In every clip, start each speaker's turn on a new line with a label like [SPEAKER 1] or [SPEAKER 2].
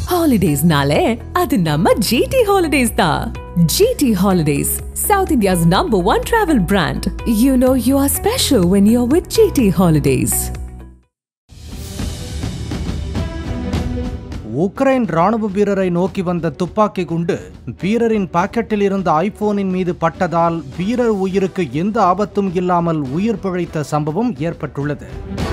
[SPEAKER 1] ஹாலிடேஸ்னாலே அது நம்ம ஜிடி ஹாலிடேஸ் தான் GT holidays South India's number one travel brand you know you are special when you are with GT holidays
[SPEAKER 2] Ukraine ராணுவ வீரரை நோக்கி வந்த துப்பாக்கி குண்டு வீரரின் பாக்கெட்டில் இருந்த ஐபோனின் மீது பட்டதால் வீரர் உயிருக்கு எந்த ஆபத்தும் இல்லாமல் உயிர் பிழைத்த சம்பவம் ஏற்பட்டுள்ளது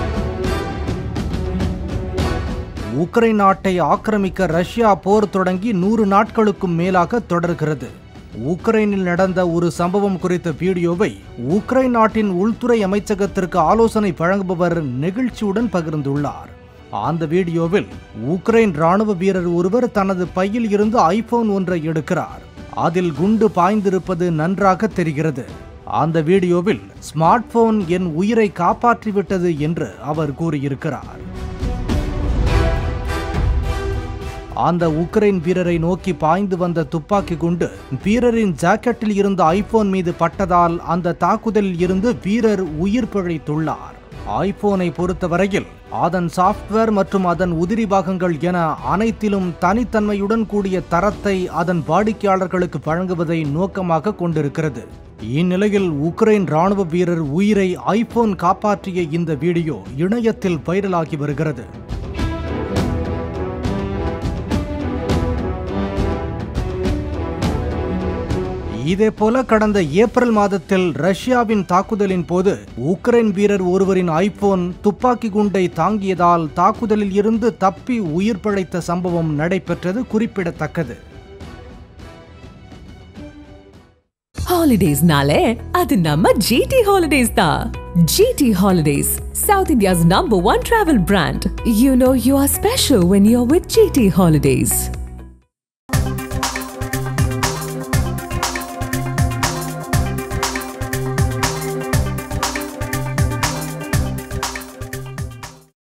[SPEAKER 2] உக்ரைன் நாட்டை ஆக்கிரமிக்க ரஷ்யா போர் தொடங்கி நூறு நாட்களுக்கும் மேலாக தொடர்கிறது உக்ரைனில் நடந்த ஒரு சம்பவம் குறித்த வீடியோவை உக்ரைன் நாட்டின் உள்துறை அமைச்சகத்திற்கு ஆலோசனை வழங்குபவர் நெகிழ்ச்சியுடன் பகிர்ந்துள்ளார் அந்த வீடியோவில் உக்ரைன் ராணுவ வீரர் ஒருவர் தனது பையில் இருந்து ஐபோன் ஒன்றை எடுக்கிறார் அதில் குண்டு பாய்ந்திருப்பது நன்றாக தெரிகிறது அந்த வீடியோவில் ஸ்மார்ட் போன் என் உயிரை காப்பாற்றிவிட்டது என்று அவர் கூறியிருக்கிறார் அந்த உக்ரைன் வீரரை நோக்கி பாய்ந்து வந்த துப்பாக்கி குண்டு வீரரின் ஜாக்கெட்டில் இருந்த ஐபோன் மீது பட்டதால் அந்த தாக்குதலில் இருந்து வீரர் உயிர் பிழைத்துள்ளார் ஐபோனை பொறுத்தவரையில் அதன் சாஃப்ட்வேர் மற்றும் அதன் உதிரி பாகங்கள் என அனைத்திலும் தனித்தன்மையுடன் கூடிய தரத்தை அதன் வாடிக்கையாளர்களுக்கு வழங்குவதை நோக்கமாக கொண்டிருக்கிறது இந்நிலையில் உக்ரைன் ராணுவ வீரர் உயிரை ஐபோன் காப்பாற்றிய இந்த வீடியோ இணையத்தில் வைரலாகி வருகிறது இதேபோல கடந்த ஏப்ரல் மாதத்தில் ரஷ்யாவின் தாக்குதலின் போது உக்ரைன் வீரர் ஒருவரின் ஐபோன் துப்பாக்கி குண்டை தாங்கியதால் தாக்குதலில் இருந்து தப்பி உயிர் பிழைத்த சம்பவம் நடைபெற்றது குறிப்பிடத்தக்கது
[SPEAKER 1] ஹாலிடேஸ்னாலே அது நம்ம ஜிடி ஹாலிடேஸ் தான் GT holidays South India's number one travel brand you know you are special when you are with GT holidays